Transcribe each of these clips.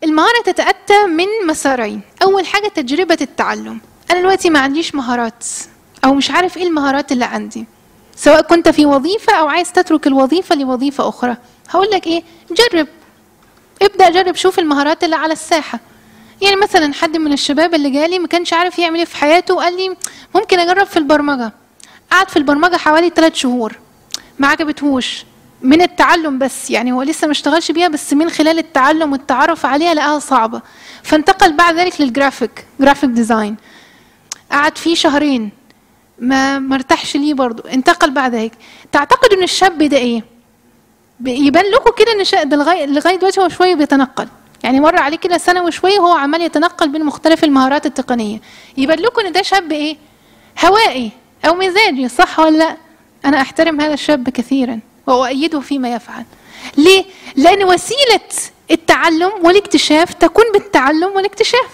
المهارة تتأتى من مسارين أول حاجة تجربة التعلم أنا دلوقتي ما عنديش مهارات أو مش عارف إيه المهارات اللي عندي سواء كنت في وظيفة أو عايز تترك الوظيفة لوظيفة أخرى هقول لك إيه جرب ابدأ جرب شوف المهارات اللي على الساحة يعني مثلا حد من الشباب اللي جالي ما كانش عارف يعمل ايه في حياته وقال لي ممكن اجرب في البرمجه قعد في البرمجه حوالي ثلاث شهور ما عجبتهوش من التعلم بس يعني هو لسه ما اشتغلش بيها بس من خلال التعلم والتعرف عليها لقاها صعبه فانتقل بعد ذلك للجرافيك جرافيك ديزاين قعد فيه شهرين ما مرتاحش ليه برضه انتقل بعد ذلك تعتقد ان الشاب ده ايه يبان لكم كده ان شا- ده لغايه لغايه دلوقتي هو شويه بيتنقل يعني مر عليه كده سنه وشويه وهو عمال يتنقل بين مختلف المهارات التقنيه يبان لكم ان ده شاب ايه هوائي او مزاجي صح ولا لا انا احترم هذا الشاب كثيرا واؤيده فيما يفعل ليه لان وسيله التعلم والاكتشاف تكون بالتعلم والاكتشاف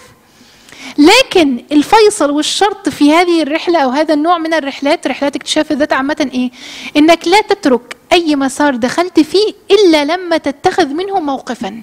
لكن الفيصل والشرط في هذه الرحلة أو هذا النوع من الرحلات رحلات اكتشاف الذات عامة إيه؟ إنك لا تترك أي مسار دخلت فيه إلا لما تتخذ منه موقفا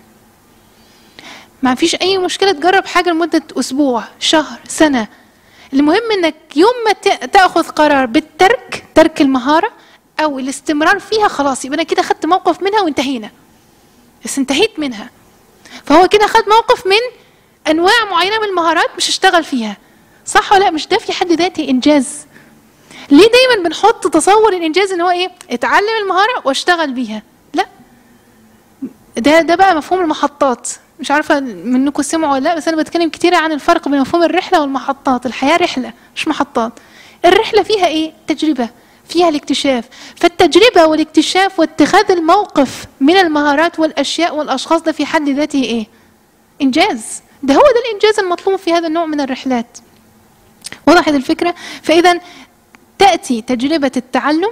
ما فيش أي مشكلة تجرب حاجة لمدة أسبوع شهر سنة المهم إنك يوم ما ت- تأخذ قرار بالترك ترك المهارة أو الاستمرار فيها خلاص يبقى أنا كده خدت موقف منها وانتهينا بس انتهيت منها فهو كده خد موقف من انواع معينه من المهارات مش هشتغل فيها صح ولا لا مش ده في حد ذاته انجاز ليه دايما بنحط تصور الانجاز ان هو ايه اتعلم المهاره واشتغل بيها لا ده ده بقى مفهوم المحطات مش عارفه منكم سمعوا ولا لا بس انا بتكلم كتير عن الفرق بين مفهوم الرحله والمحطات الحياه رحله مش محطات الرحله فيها ايه تجربه فيها الاكتشاف فالتجربه والاكتشاف واتخاذ الموقف من المهارات والاشياء والاشخاص ده في حد ذاته ايه انجاز ده هو ده الانجاز المطلوب في هذا النوع من الرحلات وضحت الفكره فاذا تاتي تجربه التعلم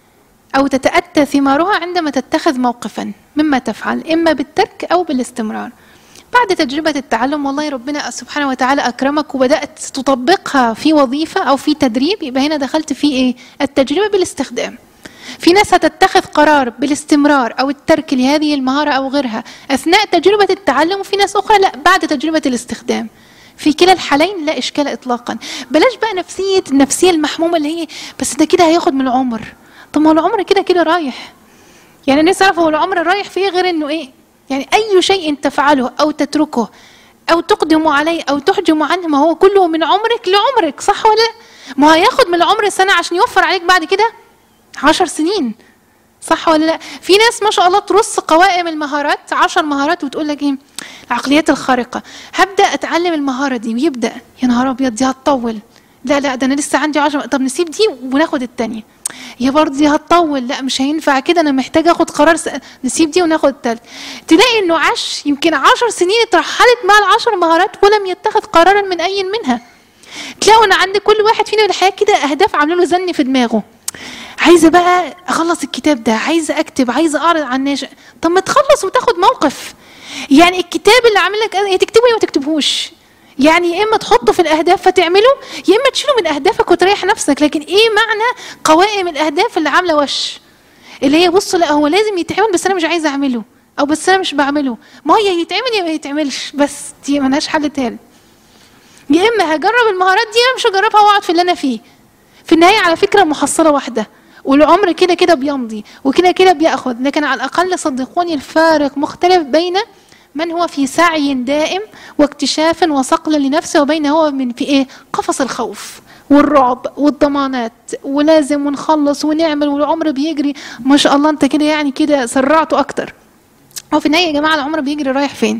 او تتاتى ثمارها عندما تتخذ موقفا مما تفعل اما بالترك او بالاستمرار بعد تجربة التعلم والله ربنا سبحانه وتعالى أكرمك وبدأت تطبقها في وظيفة أو في تدريب يبقى هنا دخلت في إيه؟ التجربة بالاستخدام. في ناس هتتخذ قرار بالاستمرار أو الترك لهذه المهارة أو غيرها أثناء تجربة التعلم وفي ناس أخرى لا بعد تجربة الاستخدام. في كلا الحالين لا إشكال إطلاقا. بلاش بقى نفسية النفسية المحمومة اللي هي بس ده كده هياخد من العمر. طب ما هو العمر كده كده رايح. يعني الناس تعرف هو العمر رايح فيه غير إنه إيه؟ يعني أي شيء تفعله أو تتركه أو تقدم عليه أو تحجم عنه ما هو كله من عمرك لعمرك صح ولا لا؟ ما هو هياخد من العمر سنة عشان يوفر عليك بعد كده عشر سنين صح ولا لا؟ في ناس ما شاء الله ترص قوائم المهارات عشر مهارات وتقول لك ايه؟ العقليات الخارقة هبدأ أتعلم المهارة دي ويبدأ يا نهار أبيض دي هتطول لا لا ده أنا لسه عندي عشر طب نسيب دي وناخد التانية يا برضه دي هتطول لا مش هينفع كده انا محتاجه اخد قرار س... نسيب دي وناخد التالت تلاقي انه عاش يمكن عشر سنين اترحلت مع العشر مهارات ولم يتخذ قرارا من اي منها تلاقوا ان عند كل واحد فينا في الحياه كده اهداف عامله له زن في دماغه عايزه بقى اخلص الكتاب ده عايزه اكتب عايزه اعرض على الناس طب ما تخلص وتاخد موقف يعني الكتاب اللي عامل لك يا تكتبه يا ما تكتبهوش يعني يا اما تحطه في الاهداف فتعمله يا اما تشيله من اهدافك وتريح نفسك لكن ايه معنى قوائم الاهداف اللي عامله وش اللي هي بص لا هو لازم يتعمل بس انا مش عايزه اعمله او بس انا مش بعمله ما هي يتعمل يا ما يتعملش بس دي ملهاش حل تالت يا اما هجرب المهارات دي انا مش هجربها واقعد في اللي انا فيه في النهايه على فكره محصله واحده والعمر كده كده بيمضي وكده كده بياخذ لكن على الاقل صدقوني الفارق مختلف بين من هو في سعي دائم واكتشاف وصقل لنفسه وبين هو من في ايه قفص الخوف والرعب والضمانات ولازم ونخلص ونعمل والعمر بيجري ما شاء الله انت كده يعني كده سرعته اكتر هو في النهايه يا جماعه العمر بيجري رايح فين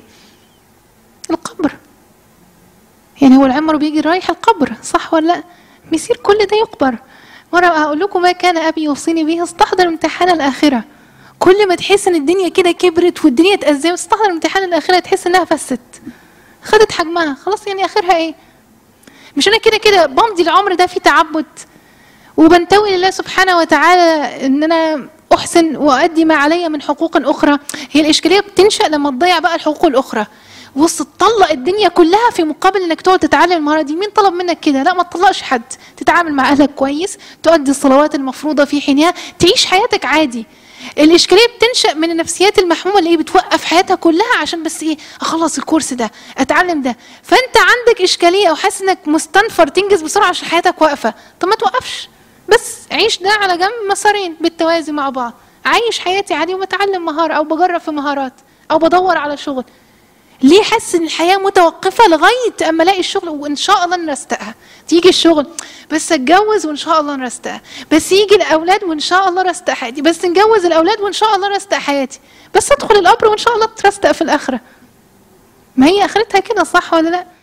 القبر يعني هو العمر بيجي رايح القبر صح ولا لا بيصير كل ده يقبر مرة هقول لكم ما كان أبي يوصيني به استحضر امتحان الآخرة كل ما تحس ان الدنيا كده كبرت والدنيا اتأزمت استحضر امتحان الآخرة تحس انها فست خدت حجمها خلاص يعني آخرها ايه مش انا كده كده بمضي العمر ده في تعبد وبنتوي لله سبحانه وتعالى ان انا احسن وادي ما علي من حقوق اخرى هي الاشكاليه بتنشا لما تضيع بقى الحقوق الاخرى بص تطلق الدنيا كلها في مقابل انك تقعد تتعلم المهاره دي مين طلب منك كده لا ما تطلقش حد تتعامل مع اهلك كويس تؤدي الصلوات المفروضه في حينها تعيش حياتك عادي الاشكاليه بتنشا من النفسيات المحمومه اللي هي بتوقف حياتها كلها عشان بس ايه اخلص الكورس ده اتعلم ده فانت عندك اشكاليه او حاسس انك مستنفر تنجز بسرعه عشان حياتك واقفه طب ما توقفش بس عيش ده على جنب مسارين بالتوازي مع بعض عايش حياتي عادي وبتعلم مهاره او بجرب في مهارات او بدور على شغل ليه حاسس ان الحياه متوقفه لغايه اما الاقي الشغل وان شاء الله نرستقها تيجي الشغل بس اتجوز وان شاء الله نرستقها بس يجي الاولاد وان شاء الله رستق حياتي بس نجوز الاولاد وان شاء الله رستق حياتي بس ادخل القبر وان شاء الله ترستق في الاخره ما هي اخرتها كده صح ولا لا